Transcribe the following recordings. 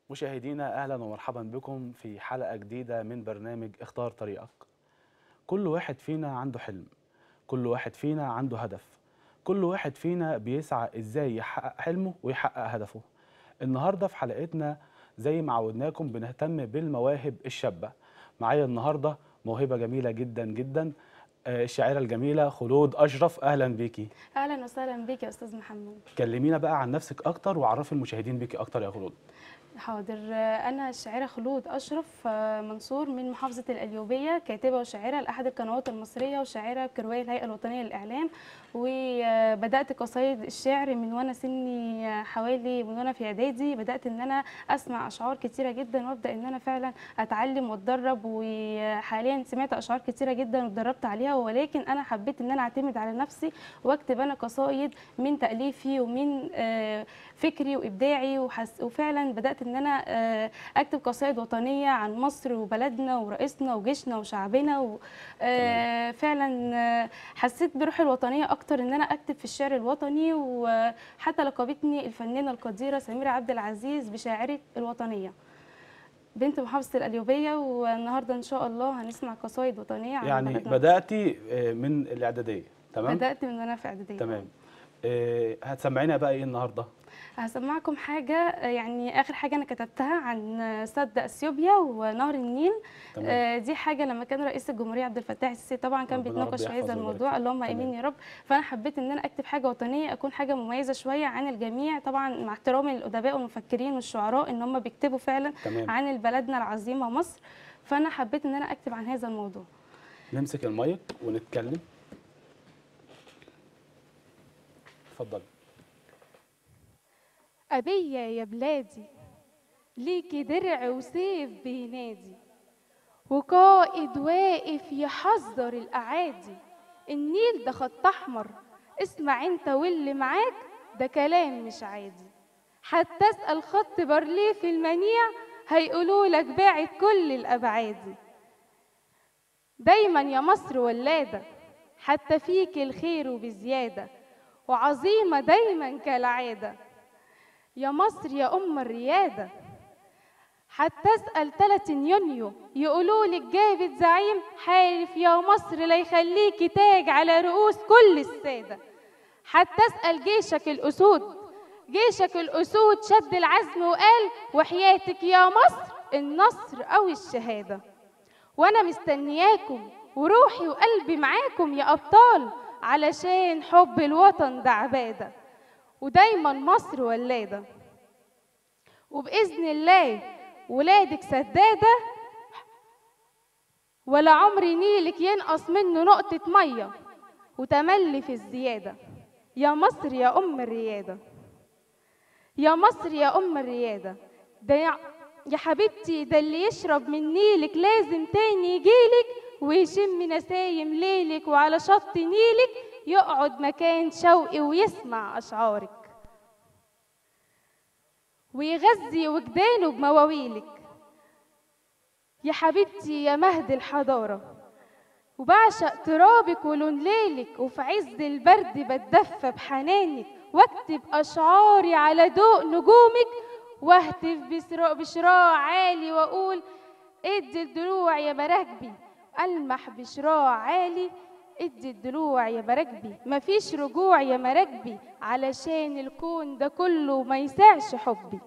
مشاهدينا اهلا ومرحبا بكم في حلقه جديده من برنامج اختار طريقك. كل واحد فينا عنده حلم، كل واحد فينا عنده هدف، كل واحد فينا بيسعى ازاي يحقق حلمه ويحقق هدفه. النهارده في حلقتنا زي ما عودناكم بنهتم بالمواهب الشابه. معايا النهارده موهبه جميله جدا جدا آه، الشاعره الجميله خلود اشرف اهلا بيكي. اهلا وسهلا بيك يا استاذ محمد كلمينا بقى عن نفسك اكتر وعرفي المشاهدين بيكي اكتر يا خلود. حاضر انا الشاعره خلود اشرف آه، منصور من محافظه القليوبيه كاتبه وشاعره لاحد القنوات المصريه وشاعره بكرويه الهيئه الوطنيه للاعلام وبدات قصايد الشعر من وانا سني آه، حوالي من وانا في اعدادي بدات ان انا اسمع اشعار كتيره جدا وابدا ان انا فعلا اتعلم واتدرب وحاليا سمعت اشعار كتيره جدا واتدربت عليها ولكن انا حبيت ان انا اعتمد على نفسي واكتب انا قصايد من تاليفي ومن آه، فكري وابداعي وحس وفعلا بدات ان انا آه، اكتب قصائد وطنيه عن مصر وبلدنا ورئيسنا وجيشنا وشعبنا وفعلا حسيت بروح الوطنيه اكتر ان انا اكتب في الشعر الوطني وحتى لقبتني الفنانه القديره سميره عبد العزيز بشاعره الوطنيه بنت محافظه القليوبيه والنهارده ان شاء الله هنسمع قصايد وطنيه عن يعني بلدنا. بداتي آه، من الاعداديه تمام؟ بدات من وانا في اعداديه تمام آه، هتسمعينا بقى ايه النهارده؟ هسمعكم حاجة آه، يعني آخر حاجة أنا كتبتها عن آه، سد أثيوبيا ونهر النيل تمام. آه، دي حاجة لما كان رئيس الجمهورية عبد الفتاح السيسي طبعا كان ربنا بيتناقش رب في هذا يحفظه ويبارك الموضوع فيه. اللهم تمام. آمين يا رب فأنا حبيت إن أنا أكتب حاجة وطنية أكون حاجة مميزة شوية عن الجميع طبعا مع احترامي للأدباء والمفكرين والشعراء إن هم بيكتبوا فعلا تمام عن بلدنا العظيمة مصر فأنا حبيت إن أنا أكتب عن هذا الموضوع نمسك المايك ونتكلم اتفضلي أبية يا بلادي ليكي درع وسيف بينادي وقائد واقف يحذر الأعادي النيل ده خط أحمر اسمع انت واللي معاك ده كلام مش عادي حتى اسأل خط بارليه في المنيع هيقولوا لك باعت كل الأبعاد دايما يا مصر ولادة حتى فيك الخير وبزيادة وعظيمة دايما كالعادة يا مصر يا أم الريادة حتى اسأل 30 يونيو يقولوا لك جابت زعيم حالف يا مصر لا يخليكي تاج على رؤوس كل السادة حتى اسأل جيشك الأسود جيشك الأسود شد العزم وقال وحياتك يا مصر النصر أو الشهادة وأنا مستنياكم وروحي وقلبي معاكم يا أبطال علشان حب الوطن ده عبادة ودايما مصر ولادة وبإذن الله ولادك سدادة ولا عمر نيلك ينقص منه نقطة مية وتملي في الزيادة يا مصر يا أم الريادة يا مصر يا أم الريادة ده يا, يا حبيبتي ده اللي يشرب من نيلك لازم تاني يجيلك ويشم نسايم ليلك وعلى شط نيلك يقعد مكان شوقي ويسمع أشعارك ويغذي وجدانه بمواويلك يا حبيبتي يا مهد الحضارة وبعشق ترابك ولون ليلك وفي عز البرد بتدفى بحنانك واكتب أشعاري على ضوء نجومك واهتف بسرا- بشراع عالي وأقول ادي الدروع يا مراكبي ألمح بشراع عالي ادي الدروع يا مراكبي مفيش رجوع يا مراكبي علشان الكون ده كله ما يسعش حبي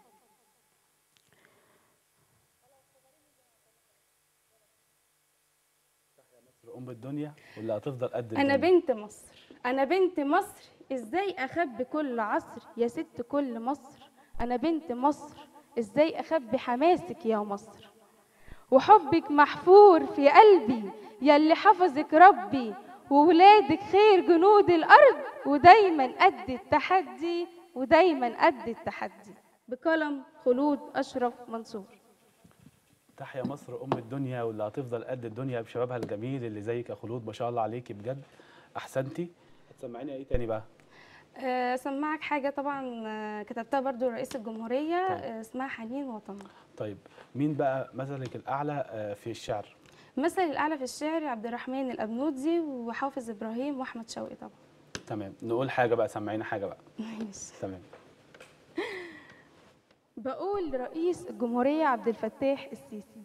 مصر ام الدنيا واللي هتفضل قد أنا الدنيا. بنت مصر أنا بنت مصر إزاي أخبي كل عصر يا ست كل مصر أنا بنت مصر إزاي أخبي حماسك يا مصر وحبك محفور في قلبي يلي حفظك ربي وولادك خير جنود الأرض ودايما قد التحدي ودايما قد التحدي بقلم خلود أشرف منصور تحيا مصر ام الدنيا واللي هتفضل قد الدنيا بشبابها الجميل اللي زيك يا خلود ما شاء الله عليكي بجد احسنتي هتسمعيني ايه تاني بقى آه، سمعك حاجة طبعا آه، كتبتها برضو رئيس الجمهورية طيب. آه، اسمها حنين وطن طيب مين بقى مثلك الاعلى آه، في الشعر مثل الأعلى في الشعر عبد الرحمن الأبنودي وحافظ إبراهيم وأحمد شوقي طبعا تمام نقول حاجه بقى سمعينا حاجه بقى ماشي تمام بقول رئيس الجمهورية عبد الفتاح السيسي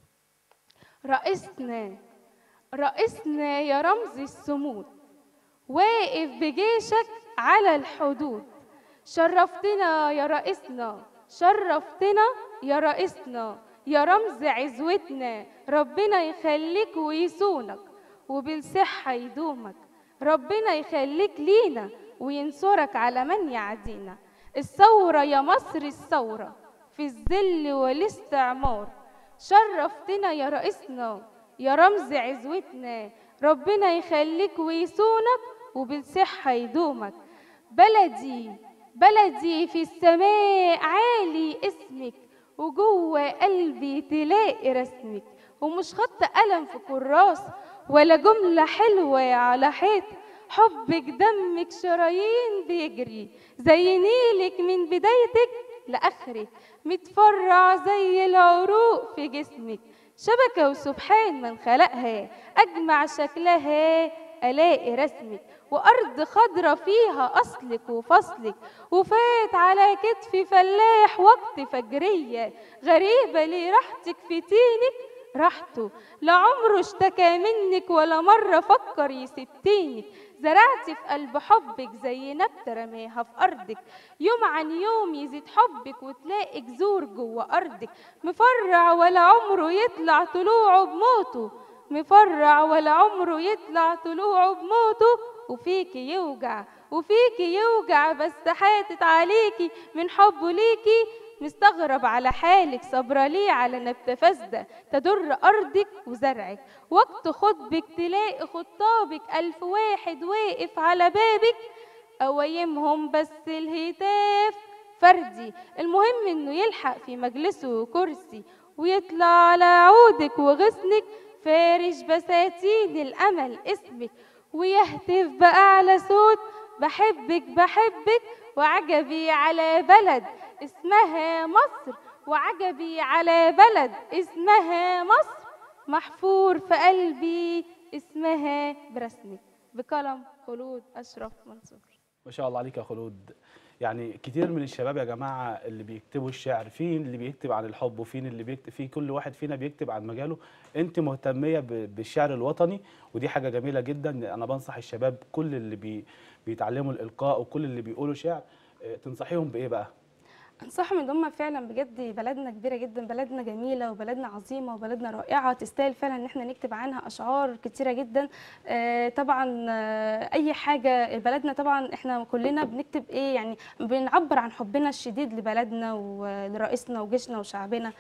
رئيسنا رئيسنا يا رمز الصمود واقف بجيشك على الحدود شرفتنا يا رئيسنا شرفتنا يا رئيسنا يا رمز عزوتنا ربنا يخليك ويصونك وبالصحة يدومك ربنا يخليك لينا وينصرك على من يعدينا الثورة يا مصر الثورة في الذل والاستعمار شرفتنا يا رئيسنا يا رمز عزوتنا ربنا يخليك ويصونك وبالصحة يدومك بلدي بلدي في السماء عالي اسمك وجوه قلبي تلاقي رسمك ومش خط قلم في كراس ولا جملة حلوة على حيط حبك دمك شرايين بيجري زي نيلك من بدايتك لآخرك متفرع زي العروق في جسمك شبكة وسبحان من خلقها أجمع شكلها ألاقي رسمك وأرض خضرة فيها أصلك وفصلك وفات على كتفي فلاح وقت فجرية غريبة ليه راحتك في تينك راحته لعمره اشتكى منك ولا مرة فكر يسبتينك زرعتي في قلب حبك زي نبتة رماها في أرضك يوم عن يوم يزيد حبك وتلاقي جذور جوه أرضك مفرع ولا عمره يطلع طلوعه بموته مفرع ولا عمره يطلع طلوعه بموته وفيكي يوجع وفيكي يوجع بس حاتت عليكي من حبه ليكي مستغرب على حالك صبرة ليه على نبتة فاسدة تضر أرضك وزرعك وقت خطبك تلاقي خطابك ألف واحد واقف على بابك أوايمهم بس الهتاف فردي المهم إنه يلحق في مجلسه كرسي ويطلع على عودك وغصنك فارش بساتين الأمل اسمك ويهتف بأعلى صوت بحبك بحبك وعجبي على بلد اسمها مصر وعجبي على بلد اسمها مصر محفور في قلبي اسمها برسمك بقلم خلود أشرف منصور ما شاء الله عليك يا خلود يعني كتير من الشباب يا جماعه اللي بيكتبوا الشعر في اللي بيكتب عن الحب وفي اللي بيكتب في كل واحد فينا بيكتب عن مجاله انت مهتميه ب- بالشعر الوطني ودي حاجه جميله جدا انا بنصح الشباب كل اللي بي بيتعلموا الالقاء وكل اللي بيقولوا شعر آه، تنصحيهم بايه بقى انصحهم ان هم فعلا بجد بلدنا كبيره جدا بلدنا جميله وبلدنا عظيمه وبلدنا رائعه تستاهل فعلا ان احنا نكتب عنها اشعار كتيره جدا آه، طبعا آه، اي حاجه بلدنا طبعا احنا كلنا بنكتب ايه يعني بنعبر عن حبنا الشديد لبلدنا ولرئيسنا وجيشنا وشعبنا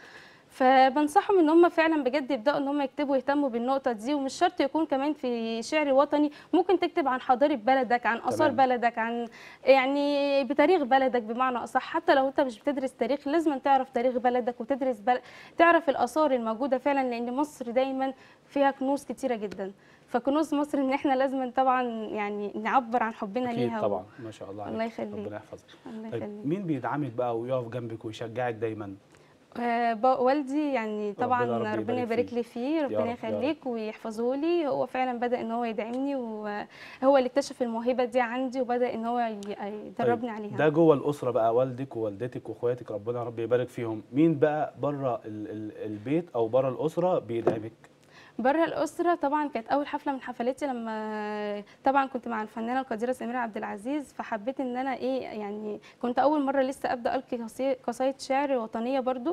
فبنصحهم ان هم فعلا بجد يبداوا ان هم يكتبوا يهتموا بالنقطه دي ومش شرط يكون كمان في شعر وطني ممكن تكتب عن حضاره بلدك عن اثار تمام. بلدك عن يعني بتاريخ بلدك بمعنى اصح حتى لو انت مش بتدرس تاريخ لازم تعرف تاريخ بلدك وتدرس بل... تعرف الاثار الموجوده فعلا لان مصر دايما فيها كنوز كتيره جدا فكنوز مصر ان احنا لازم طبعا يعني نعبر عن حبنا اكيد ليها و- طبعا ما شاء الله الله عليك يخليك. ربنا يحفظك الله طيب يخليك مين بيدعمك بقى ويقف جنبك ويشجعك دايما آه، با- والدي يعني طبعا ربنا ربنا, ربي ربنا يبارك يبارك فيه. لي فيه يا ربنا رب، يا يخليك ويحفظه لي هو فعلا بدا ان هو يدعمني وهو اللي اكتشف الموهبه دي عندي وبدا ان هو ي- يدربني عليها ده جوه الاسره بقى والدك ووالدتك واخواتك ربنا ربي يبارك فيهم مين بقى بره ال- ال- البيت او بره الاسره بيدعمك بره الاسره طبعا كانت اول حفله من حفلاتي لما طبعا كنت مع الفنانه القديره سميره عبد العزيز فحبيت ان انا ايه يعني كنت اول مره لسه ابدا القي قصي- قصايد شعر وطنيه برضو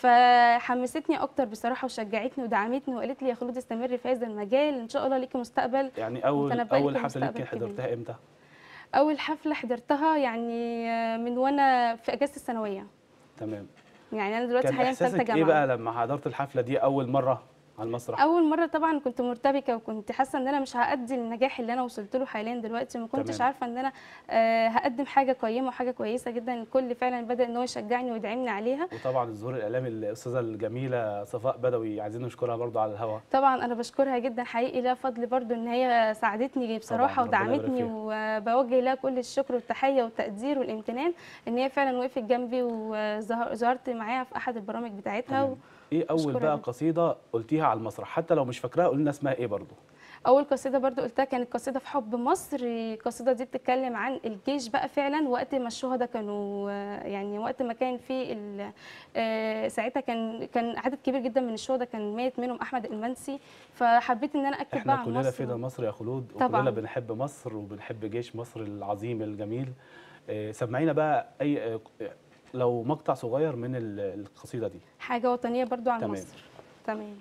فحمستني اكتر بصراحه وشجعتني ودعمتني وقالت لي يا خلود استمري في هذا المجال ان شاء الله ليكي مستقبل يعني اول متنبأ اول لكم حفله ليك مستقبل كبير. حضرتها امتى اول حفله حضرتها يعني من وانا في اجازه الثانويه تمام يعني انا دلوقتي كان حاليا في ثالثه احساسك جامعه ايه بقى لما حضرت الحفله دي اول مره على المسرح اول مره طبعا كنت مرتبكه وكنت حاسه ان انا مش هادي النجاح اللي انا وصلت له حاليا دلوقتي ما كنتش تمام. عارفه ان انا آه، هقدم حاجه قيمه وحاجه كويسه جدا الكل فعلا بدا ان هو يشجعني ويدعمني عليها وطبعا الظهور الاعلامي الاستاذه الجميله صفاء بدوي عايزين نشكرها برضو على الهوا طبعا انا بشكرها جدا حقيقي لها فضل برضو ان هي ساعدتني بصراحه ربنا يبارك ودعمتني فيها. وبوجه لها كل الشكر والتحيه والتقدير والامتنان ان هي فعلا وقفت جنبي وظهرت معاها في احد البرامج بتاعتها تمام. ايه اول أشكرها بقى جداً. قصيده قلتيها على المسرح حتى لو مش فاكراها قولي لنا اسمها ايه برضو اول قصيده برضو قلتها كانت قصيده في حب مصر القصيده دي بتتكلم عن الجيش بقى فعلا وقت ما الشهداء كانوا آه، يعني وقت ما كان في ال- آه، ساعتها كان كان عدد كبير جدا من الشهداء كان مات منهم احمد المنسي فحبيت ان انا اكتب بقى احنا عن كلنا مصر فينا مصر يا خلود طبعاً. وكلنا بنحب مصر وبنحب جيش مصر العظيم الجميل آه، سمعينا بقى اي آه، لو مقطع صغير من ال- القصيده دي حاجه وطنيه برضو عن تمام. مصر تمام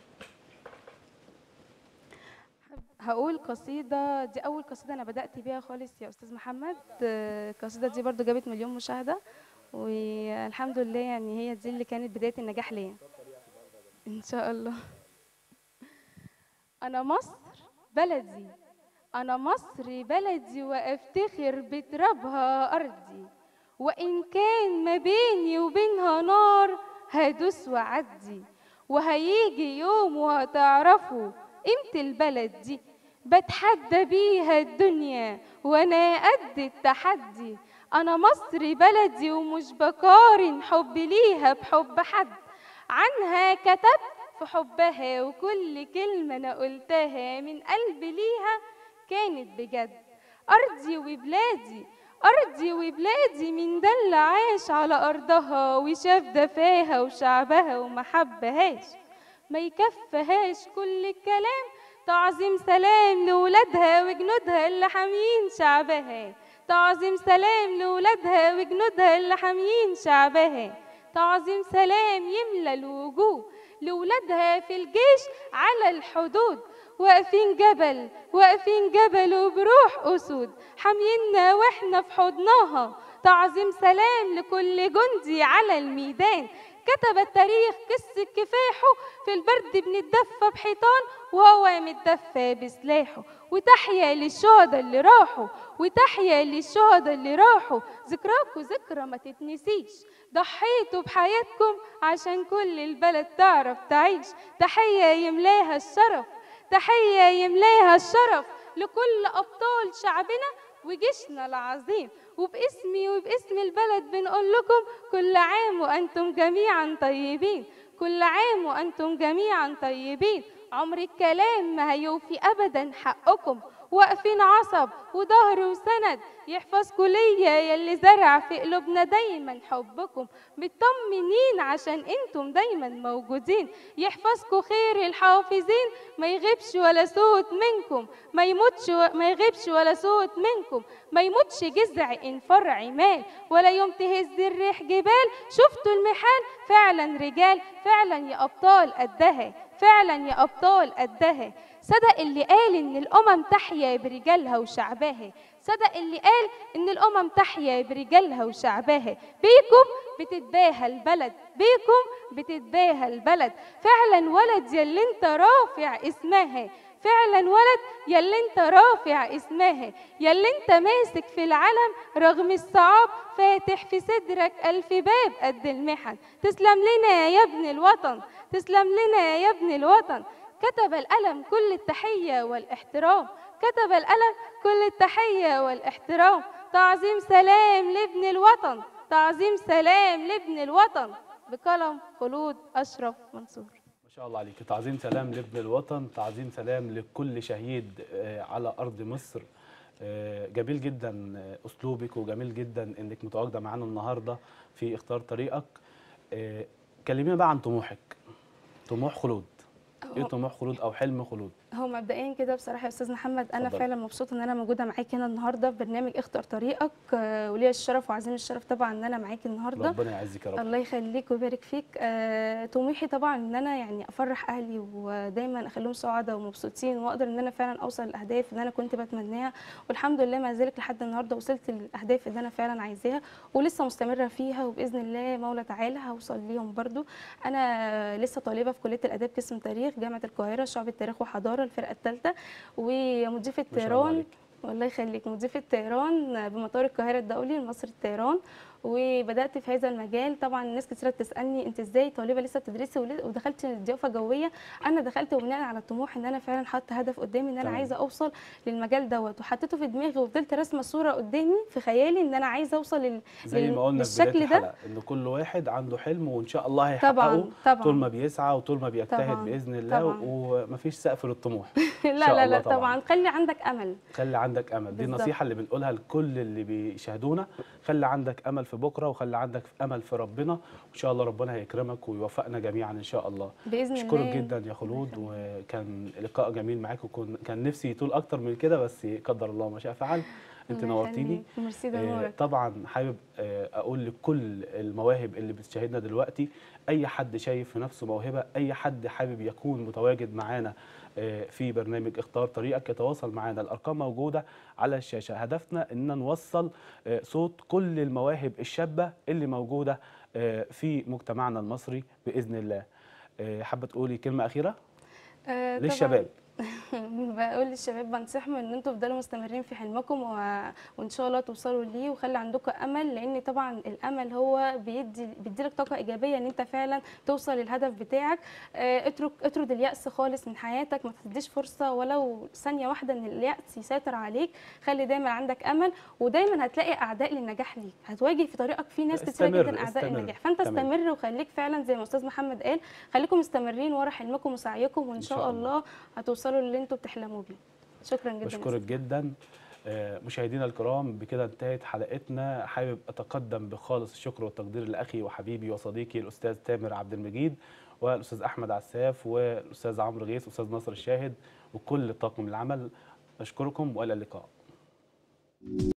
هقول قصيدة دي أول قصيدة أنا بدأت بيها خالص يا أستاذ محمد آه، القصيدة دي برضو جابت مليون مشاهدة والحمد لله يعني هي دي اللي كانت بداية النجاح ليا إن شاء الله أنا مصر بلدي أنا مصر بلدي وأفتخر بترابها أرضي وإن كان ما بيني وبينها نار هدوس وعدي وهيجي يوم وهتعرفوا قيمة البلد دي بتحدى بيها الدنيا وأنا قد التحدي أنا مصر بلدي ومش بقارن حبي ليها بحب حد عنها كتبت في حبها وكل كلمة أنا قلتها من قلبي ليها كانت بجد أرضي وبلادي أرضي وبلادي من ده اللي عاش على أرضها وشاف دفاها وشعبها وما حبهاش ما يكفهاش كل الكلام تعظيم سلام لولادها وجنودها اللي حاميين شعبها تعظيم سلام لولادها وجنودها اللي حاميين شعبها تعظيم سلام يملى الوجوه لولادها في الجيش على الحدود واقفين جبل واقفين جبل وبروح أسود حامينا واحنا في حضنها تعظيم سلام لكل جندي على الميدان كتب التاريخ قصة كفاحه في البرد بنتدفى بحيطان وهو متدفى بسلاحه وتحيا للشهداء اللي راحوا وتحيا للشهداء اللي راحوا ذكراكوا ذكرى ما تتنسيش ضحيتوا بحياتكم عشان كل البلد تعرف تعيش تحية يملاها الشرف تحية يملاها الشرف لكل أبطال شعبنا وجيشنا العظيم وباسمي وباسم البلد بنقول لكم كل عام وأنتم جميعا طيبين كل عام وأنتم جميعا طيبين عمر الكلام ما هيوفي أبدا حقكم واقفين عصب وظهر وسند يحفظكوا ليا يلي زرع في قلوبنا دايما حبكم مطمنين عشان انتم دايما موجودين يحفظكوا خير الحافظين ما يغيبش ولا صوت منكم ما يموتش و... ما يغيبش ولا صوت منكم ما يموتش جذع ان فرع مال ولا يوم تهز الريح جبال شفتوا المحال فعلا رجال فعلا يا ابطال قدها فعلا يا ابطال قدها صدق اللي قال ان الامم تحيا برجالها وشعبها صدق اللي قال ان الامم تحيا برجالها وشعبها بيكم بتتباهى البلد بيكم بتتباهى البلد فعلا ولد يلي انت رافع اسمها فعلا ولد يلي انت رافع اسمها يلي انت ماسك في العلم رغم الصعاب فاتح في صدرك الف باب قد المحن تسلم لنا يا ابن الوطن تسلم لنا يا ابن الوطن كتب القلم كل التحية والاحترام كتب القلم كل التحية والاحترام تعظيم سلام لابن الوطن تعظيم سلام لابن الوطن بقلم خلود أشرف منصور ما شاء الله عليك تعظيم سلام لابن الوطن تعظيم سلام لكل شهيد آه، على ارض مصر آه، جميل جدا آه، اسلوبك وجميل جدا انك متواجده معانا النهارده في اختار طريقك آه، كلمينا بقى عن طموحك طموح خلود ايه هو- طموح خلود او حلم خلود هو مبدئيا كده بصراحه يا استاذ محمد انا اتفضلي. فعلا مبسوطه ان انا موجوده معاكي هنا النهارده في برنامج اختر طريقك آه، وليا الشرف وعظيم الشرف طبعا ان انا معاكي النهارده ربنا يعزك يا رب الله يخليك ويبارك فيك آه، طموحي طبعا ان انا يعني افرح اهلي ودايما اخليهم سعداء ومبسوطين واقدر ان انا فعلا اوصل للاهداف اللي انا كنت بتمناها والحمد لله ما زالت لحد النهارده وصلت للاهداف اللي انا فعلا عايزاها ولسه مستمره فيها وباذن الله مولى تعالى هوصل ليهم برضو انا لسه طالبه في كليه الاداب قسم تاريخ جامعه القاهره شعبة تاريخ وحضاره الفرقه الثالثه ومضيفه ما شاء الله طيران عليك. والله يخليك مضيفة طيران بمطار القاهرة الدولي لمصر الطيران وبدات في هذا المجال طبعا الناس كتير بتسالني انت ازاي طالبه لسه بتدرسي ول- ودخلت الضيافه الجويه انا دخلت بناء على الطموح ان انا فعلا حاطه هدف قدامي ان انا تمام. عايزه اوصل للمجال دوت وحطيته في دماغي وفضلت راسمه صوره قدامي في خيالي ان انا عايزه اوصل لل... زي لل- ما قلنا في للشكل بدايه ده الحلقه ان كل واحد عنده حلم وان شاء الله هيحققه طبعا طبعا طول ما بيسعى وطول ما بيجتهد طبعاً، باذن الله طبعاً. ومفيش سقف للطموح لا شاء لا الله لا طبعاً. طبعا خلي عندك امل خلي عندك امل دي بالظبط. النصيحه اللي بنقولها لكل اللي بيشاهدونا خلي عندك امل في بكره وخلي عندك امل في ربنا وان شاء الله ربنا هيكرمك ويوفقنا جميعا ان شاء الله باذن اشكرك الله جدا يا خلود وكان لقاء جميل معاك وكان كان نفسي يطول اكتر من كده بس قدر الله ما شاء فعل انت الله نورتيني يخليك. ميرسي ده آه، نورك طبعا حابب آه، اقول لكل المواهب اللي بتشاهدنا دلوقتي اي حد شايف في نفسه موهبه اي حد حابب يكون متواجد معانا آه، في برنامج اختار طريقك يتواصل معانا الارقام موجوده على الشاشه هدفنا ان نوصل آه، صوت كل المواهب الشابه اللي موجوده آه، في مجتمعنا المصري باذن الله آه، حابه تقولي كلمه اخيره آه، طبعاً للشباب بقول للشباب بنصحهم ان انتوا تفضلوا مستمرين في حلمكم و... وان شاء الله توصلوا ليه وخلي عندكم امل لان طبعا الامل هو بيدي بيديلك طاقه ايجابيه ان انت فعلا توصل للهدف بتاعك آه، اترك اطرد اليأس خالص من حياتك ما تديش فرصه ولو ثانيه واحده ان اليأس يسيطر عليك خلي دايما عندك امل ودايما هتلاقي اعداء للنجاح ليك هتواجه في طريقك في ناس كتير استمر، جدا اعداء استمر. للنجاح فانت تمام. استمر وخليك فعلا زي ما استاذ محمد قال خليكم مستمرين ورا حلمكم وسعيكم وان إن شاء شاء الله هتوصلوا للي انتوا بتحلموا بيه شكرا جدا بشكرك جدا آه، مشاهدينا الكرام بكده انتهت حلقتنا حابب اتقدم بخالص الشكر والتقدير لاخي وحبيبي وصديقي الاستاذ تامر عبد المجيد والاستاذ احمد عساف والاستاذ عمرو غيث والاستاذ ناصر الشاهد وكل طاقم العمل اشكركم والى اللقاء